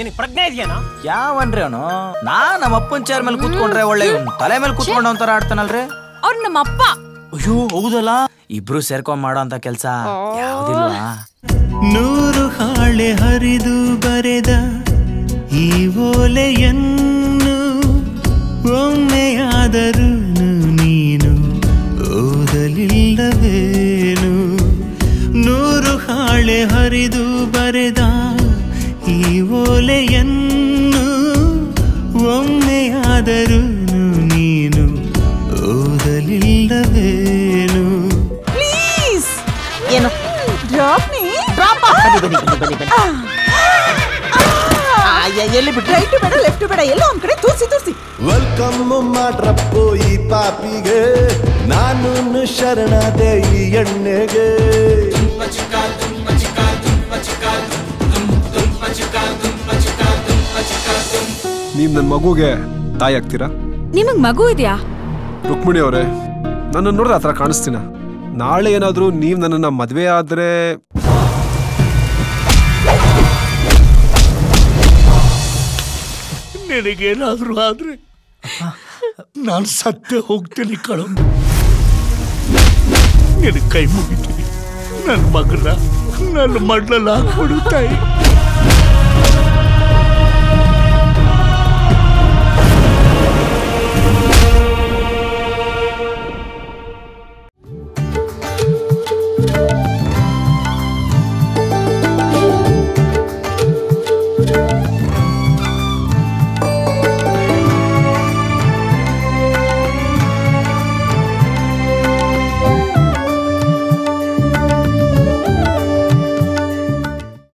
ನಿನಗೆ ಪ್ರಜ್ಞೆ ಇದೆಯೇನೋ ಯಾವನ್ರಿ ಅವನು ನಾ ನಮ್ಮ ಅಪ್ಪನ ಚೇರ್ ಮೇಲೆ ಕೂತ್ಕೊಂಡ್ರೆ ಒಳ್ಳೆ ಇವ್ನ್ ತಲೆ ಮೇಲೆ ಕೂತ್ಕೊಂಡು ಒಂಥರ ಆಡ್ತಾನಲ್ರಿ ಅವ್ರು ನಮ್ಮ ಅಪ್ಪ ಅಯ್ಯೋ ಹೌದಲ್ಲ ಇಬ್ರು ಸೇರ್ಕೊಂಡ್ ಮಾಡೋ ಅಂತ ಕೆಲ್ಸ ಯಾವ್ದಿಲ್ವಾ ನೂರು ಹಾಳೆ ಹರಿದು ಬರೆದ ಈ ಓಲೆಯನ್ನು ಒಮ್ಮೆಯಾದರೂ ನೀನು ಓದಲಿಲ್ಲವೇನು ನೂರು ಹಾಳೆ ಹರಿದು ಬರೆದ ಈ ಓಲೆಯನ್ನು ಒಮ್ಮೆಯಾದರೂ ನೀನು ಓದಲಿಲ್ಲವೇನು ಪ್ಲೀಸ್ ಏನು ಡ್ರಾಪ್ ಮೀ ಡ್ರಾಪ್ ಎಲ್ಲಿ ಬಿಟ್ಟು ರೈಟ್ ಬೇಡ ಲೆಫ್ಟ್ ಬೇಡ ಎಲ್ಲ ಒಂದ್ ಕಡೆ ತೂರ್ಸಿ ತೂರ್ಸಿ ವೆಲ್ಕಮ್ ಮಾಡ್ರಪ್ಪು ಈ ಪಾಪಿಗೆ ನಾನು ಶರಣಾದೆ ಈ ಎಣ್ಣೆಗೆ ನೀವ್ ನನ್ ಮಗುಗೆ ತಾಯಿ ಆಗ್ತೀರಾ ನಿಮಗ್ ಮಗು ಇದೆಯಾ ರುಕ್ಮಿಣಿ ಅವರೇ ನನ್ನ ನೋಡಿದ್ರೆ ಆತರ ಕಾಣಿಸ್ತೀನ ನಾಳೆ ಏನಾದ್ರೂ ನೀವ್ ನನ್ನನ್ನ ಮದ್ವೆ ಆದ್ರೆ ನಿನಗೇನಾದ್ರೂ ಆದ್ರೆ ನಾನು ಸತ್ತೇ ಹೋಗ್ತೀನಿ ಕಳು ನಿನಗೆ ಕೈ ಮುಗಿತೀನಿ ನನ್ನ ಮಗನ ನನ್ನ ಮಡ್ಲಲ್ಲಿ ಹಾಕ್ಬಿಡು ತಾಯಿ